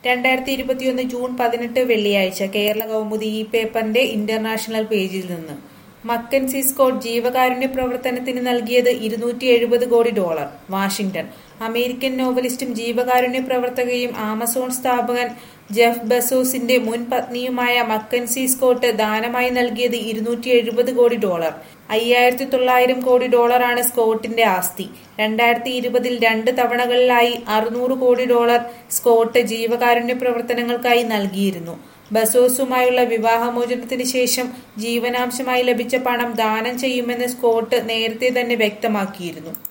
രണ്ടായിരത്തി ഇരുപത്തിയൊന്ന് ജൂൺ പതിനെട്ട് വെള്ളിയാഴ്ച കേരള കൗമുദി ഈ പേപ്പറിന്റെ ഇന്റർനാഷണൽ പേജിൽ നിന്ന് മക്കൻസി സ്കോട്ട് ജീവകാരുണ്യ പ്രവർത്തനത്തിന് നൽകിയത് ഇരുന്നൂറ്റി എഴുപത് കോടി ഡോളർ വാഷിംഗ്ടൺ അമേരിക്കൻ നോവലിസ്റ്റും ജീവകാരുണ്യ പ്രവർത്തകയും ആമസോൺ സ്ഥാപകൻ ജെഫ് ബെസോസിന്റെ മുൻ പത്നിയുമായ മക്കൻസി സ്കോട്ട് ദാനമായി നൽകിയത് ഇരുന്നൂറ്റി എഴുപത് കോടി ഡോളർ അയ്യായിരത്തി തൊള്ളായിരം കോടി ഡോളറാണ് സ്കോട്ടിന്റെ ആസ്തി രണ്ടായിരത്തി ഇരുപതിൽ രണ്ട് തവണകളിലായി അറുന്നൂറ് കോടി ഡോളർ സ്കോട്ട് ജീവകാരുണ്യ പ്രവർത്തനങ്ങൾക്കായി നൽകിയിരുന്നു ബസോസുമായുള്ള വിവാഹമോചനത്തിന് ശേഷം ജീവനാംശമായി ലഭിച്ച പണം ദാനം ചെയ്യുമെന്ന് സ്കോട്ട് നേരത്തെ തന്നെ വ്യക്തമാക്കിയിരുന്നു